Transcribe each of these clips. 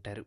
అంటారు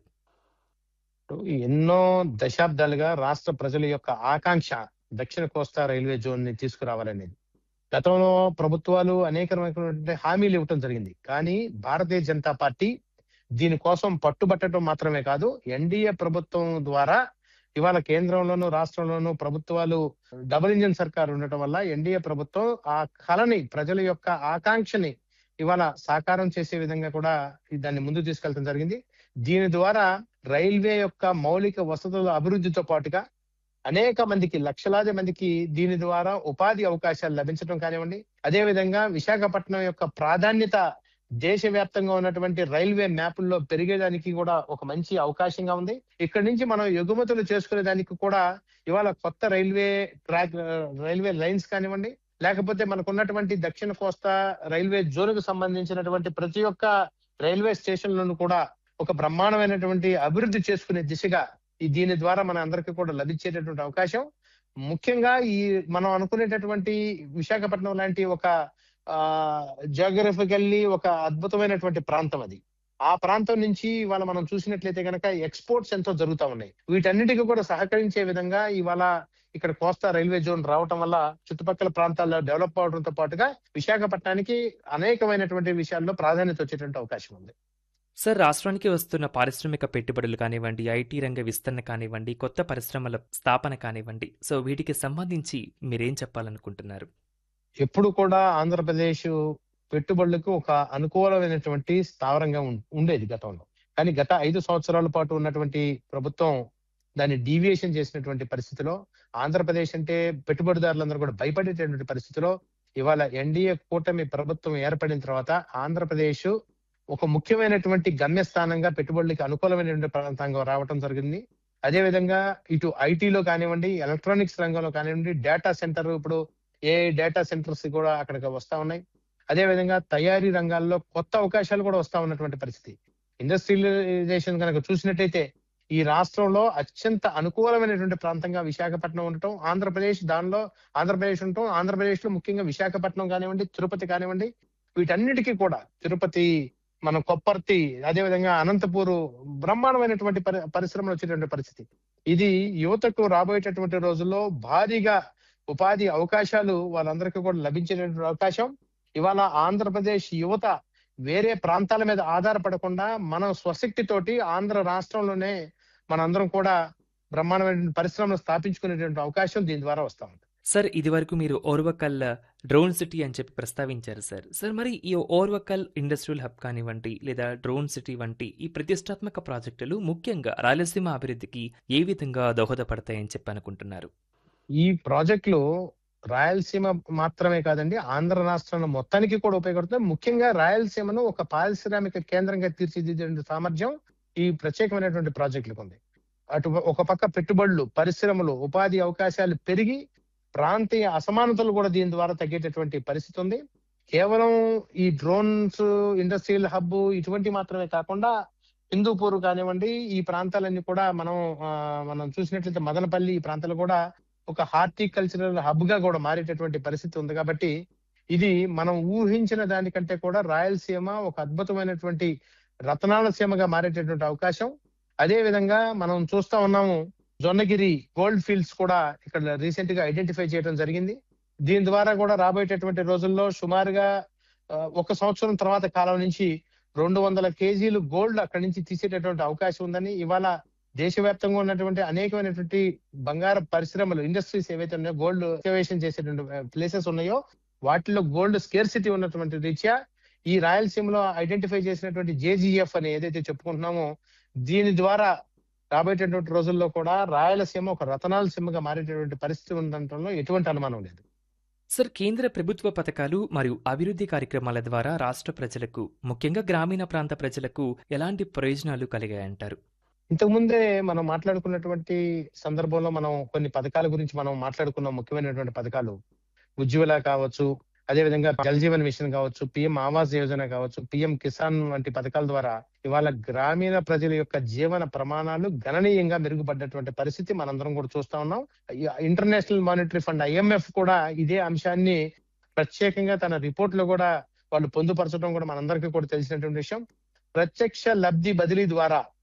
ఎన్నో దశాబ్దాలుగా రాష్ట్ర ప్రజల యొక్క ఆకాంక్ష దక్షిణ కోస్తా రైల్వే జోన్ ని తీసుకురావాలనేది గతంలో ప్రభుత్వాలు అనేక రకమైనటువంటి హామీలు ఇవ్వటం జరిగింది కానీ భారతీయ జనతా పార్టీ దీనికోసం పట్టుబట్టడం మాత్రమే కాదు ఎన్డీఏ ప్రభుత్వం ద్వారా ఇవాళ కేంద్రంలోను రాష్ట్రంలోను ప్రభుత్వాలు డబుల్ ఇంజిన్ సర్కార్ ఉండటం వల్ల ఎన్డీఏ ప్రభుత్వం ఆ కళని ప్రజల యొక్క ఆకాంక్షని ఇవాళ సాకారం చేసే విధంగా కూడా దాన్ని ముందుకు తీసుకెళ్తాం జరిగింది దీని ద్వారా రైల్వే యొక్క మౌలిక వసతుల అభివృద్ధితో పాటుగా అనేక మందికి లక్షలాది మందికి దీని ద్వారా ఉపాధి అవకాశాలు లభించడం కానివ్వండి అదే విధంగా విశాఖపట్నం యొక్క ప్రాధాన్యత దేశవ్యాప్తంగా ఉన్నటువంటి రైల్వే మ్యాపుల్లో పెరిగేదానికి కూడా ఒక మంచి అవకాశంగా ఉంది ఇక్కడ నుంచి మనం ఎగుమతులు చేసుకునే దానికి కూడా ఇవాళ కొత్త రైల్వే ట్రాక్ రైల్వే లైన్స్ కానివ్వండి లేకపోతే మనకున్నటువంటి దక్షిణ కోస్తా రైల్వే జోన్ కు సంబంధించినటువంటి ప్రతి ఒక్క రైల్వే స్టేషన్లను కూడా ఒక బ్రహ్మాండమైనటువంటి అభివృద్ధి చేసుకునే దిశగా ఈ దీని ద్వారా మన అందరికీ కూడా లభించేటటువంటి అవకాశం ముఖ్యంగా ఈ మనం అనుకునేటటువంటి విశాఖపట్నం లాంటి ఒక ఆ జాగ్రఫికల్లీ ఒక అద్భుతమైనటువంటి ప్రాంతం అది ఆ ప్రాంతం నుంచి ఇవాళ మనం చూసినట్లయితే కనుక ఎక్స్పోర్ట్స్ ఎంతో జరుగుతా ఉన్నాయి వీటన్నిటికీ కూడా సహకరించే విధంగా ఇవాళ ఇక్కడ కోస్తా రైల్వే జోన్ రావటం వల్ల చుట్టుపక్కల ప్రాంతాల్లో డెవలప్ అవడంతో పాటుగా విశాఖపట్నానికి అనేకమైనటువంటి విషయాల్లో ప్రాధాన్యత వచ్చేటువంటి అవకాశం ఉంది సార్ రాష్ట్రానికి వస్తున్న పారిశ్రామిక పెట్టుబడులు కానివ్వండి ఐటీ రంగ విస్తరణ కానివ్వండి కొత్త పరిశ్రమల స్థాపన కానివ్వండి సో వీటికి సంబంధించి మీరేం చెప్పాలనుకుంటున్నారు ఎప్పుడు కూడా ఆంధ్రప్రదేశ్ పెట్టుబడులకు ఒక అనుకూలమైనటువంటి స్థావరంగా ఉం- ఉండేది గతంలో కానీ గత ఐదు సంవత్సరాల పాటు ఉన్నటువంటి ప్రభుత్వం దాన్ని డీవియేషన్ చేసినటువంటి పరిస్థితిలో ఆంధ్రప్రదేశ్ అంటే పెట్టుబడిదారులందరూ కూడా భయపడేటటువంటి పరిస్థితిలో ఇవాళ ఎన్డీఏ కూటమి ప్రభుత్వం ఏర్పడిన తర్వాత ఆంధ్రప్రదేశ్ ఒక ముఖ్యమైనటువంటి గమ్యస్థానంగా పెట్టుబడులకి అనుకూలమైనటువంటి ప్రాంతంగా రావటం జరిగింది అదే విధంగా ఇటు ఐటీలో కానివ్వండి ఎలక్ట్రానిక్స్ రంగంలో కానివ్వండి డేటా సెంటర్ ఇప్పుడు ఏ డేటా సెంటర్స్ కూడా అక్కడికి వస్తా ఉన్నాయి అదే విధంగా తయారీ రంగాల్లో కొత్త అవకాశాలు కూడా వస్తా ఉన్నటువంటి పరిస్థితి ఇండస్ట్రియలైజేషన్ కనుక చూసినట్టయితే ఈ రాష్ట్రంలో అత్యంత అనుకూలమైనటువంటి ప్రాంతంగా విశాఖపట్నం ఉండటం ఆంధ్రప్రదేశ్ దానిలో ఆంధ్రప్రదేశ్ ఉండటం ఆంధ్రప్రదేశ్ లో ముఖ్యంగా విశాఖపట్నం కానివ్వండి తిరుపతి కానివ్వండి వీటన్నిటికీ కూడా తిరుపతి మన కొప్పర్తి అదే విధంగా అనంతపూరు బ్రహ్మాండమైనటువంటి పరి పరిశ్రమలు వచ్చేటువంటి పరిస్థితి ఇది యువతకు రాబోయేటటువంటి రోజుల్లో భారీగా ఉపాధి అవకాశాలు వాళ్ళందరికీ కూడా లభించేటటువంటి అవకాశం ఇవాళ ఆంధ్రప్రదేశ్ యువత వేరే ప్రాంతాల మీద ఆధారపడకుండా మన స్వశక్తితోటి ఆంధ్ర రాష్ట్రంలోనే మనందరం కూడా బ్రహ్మాండమైన పరిశ్రమలు స్థాపించుకునేటువంటి అవకాశం దీని ద్వారా వస్తా ఉంది సార్ ఇదివరకు మీరు ఓర్వకల్ డ్రోన్ సిటీ అని చెప్పి ప్రస్తావించారు సార్ సార్ మరి ఈ ఓర్వకల్ ఇండస్ట్రియల్ హబ్ కానివ్వండి లేదా డ్రోన్ సిటీ వంటి ఈ ప్రతిష్టాత్మక ప్రాజెక్టులు ముఖ్యంగా రాయలసీమ అభివృద్ధికి ఏ విధంగా దోహదపడతాయని చెప్పి అనుకుంటున్నారు ఈ ప్రాజెక్టులు రాయలసీమ మాత్రమే కాదండి ఆంధ్ర రాష్ట్రం మొత్తానికి కూడా ఉపయోగపడుతుంది ముఖ్యంగా రాయలసీమను ఒక పారిశ్రామిక కేంద్రంగా తీర్చిదిద్దే సామర్థ్యం ఈ ప్రత్యేకమైనటువంటి ప్రాజెక్టులకు ఉంది అటు ఒక పక్క పెట్టుబడులు పరిశ్రమలు ఉపాధి అవకాశాలు పెరిగి ప్రాంతీయ అసమానతలు కూడా దీని ద్వారా తగ్గేటటువంటి పరిస్థితి ఉంది కేవలం ఈ డ్రోన్స్ ఇండస్ట్రియల్ హబ్ ఇటువంటి మాత్రమే కాకుండా హిందూపూర్ కానివ్వండి ఈ ప్రాంతాలన్నీ కూడా మనం ఆ, మనం చూసినట్లయితే మదనపల్లి ఈ ప్రాంతాలు కూడా ఒక హార్టికల్చరల్ హబ్ గా కూడా మారేటటువంటి పరిస్థితి ఉంది కాబట్టి ఇది మనం ఊహించిన దానికంటే కూడా రాయలసీమ ఒక అద్భుతమైనటువంటి రతనాల సీమగా మారేటటువంటి అవకాశం అదే విధంగా మనం చూస్తా ఉన్నాము జొన్నగిరి గోల్డ్ ఫీల్డ్స్ కూడా ఇక్కడ రీసెంట్ గా ఐడెంటిఫై చేయడం జరిగింది దీని ద్వారా కూడా రాబోయేటటువంటి రోజుల్లో సుమారుగా ఆ, ఒక సంవత్సరం తర్వాత కాలం నుంచి రెండు వందల కేజీలు గోల్డ్ అక్కడి నుంచి తీసేటటువంటి అవకాశం ఉందని ఇవాళ దేశవ్యాప్తంగా ఉన్నటువంటి అనేకమైనటువంటి బంగారు పరిశ్రమలు ఇండస్ట్రీస్ ఏవైతే ఉన్నాయో గోల్డ్ ఎక్స్కవేషన్ చేసేటువంటి ప్లేసెస్ ఉన్నాయో వాటిలో గోల్డ్ స్కేర్సిటీ ఉన్నటువంటి రీత్యా ఈ రాయలసీమలో ఐడెంటిఫై చేసినటువంటి జేజీఎఫ్ అని ఏదైతే చెప్పుకుంటున్నామో దీని ద్వారా రాబోయేటటువంటి రోజుల్లో కూడా రాయలసీమ ఒక రతనాల సీమగా మారేటటువంటి పరిస్థితి ఉండటంలో ఎటువంటి అనుమానం లేదు సార్ కేంద్ర ప్రభుత్వ పథకాలు మరియు అభివృద్ధి కార్యక్రమాల ద్వారా రాష్ట్ర ప్రజలకు ముఖ్యంగా గ్రామీణ ప్రాంత ప్రజలకు ఎలాంటి ప్రయోజనాలు కలిగాయంటారు ఇంతకు ముందే మనం మాట్లాడుకున్నటువంటి సందర్భంలో మనం కొన్ని పథకాల గురించి మనం మాట్లాడుకున్నాం ముఖ్యమైనటువంటి పథకాలు ఉజ్వల కావచ్చు అదే విధంగా జల్ జీవన్ మిషన్ కావచ్చు పిఎం ఆవాస్ యోజన కావచ్చు పిఎం కిసాన్ వంటి పథకాల ద్వారా ఇవాళ గ్రామీణ ప్రజల యొక్క జీవన ప్రమాణాలు గణనీయంగా మెరుగుపడ్డటువంటి పరిస్థితి మనందరం కూడా చూస్తా ఉన్నాం ఈ ఇంటర్నేషనల్ మానిటరీ ఫండ్ ఐఎంఎఫ్ కూడా ఇదే అంశాన్ని ప్రత్యేకంగా తన రిపోర్ట్ లో కూడా వాళ్ళు పొందుపరచడం కూడా మనందరికీ కూడా తెలిసినటువంటి విషయం ప్రత్యక్ష లబ్ధి బదిలీ ద్వారా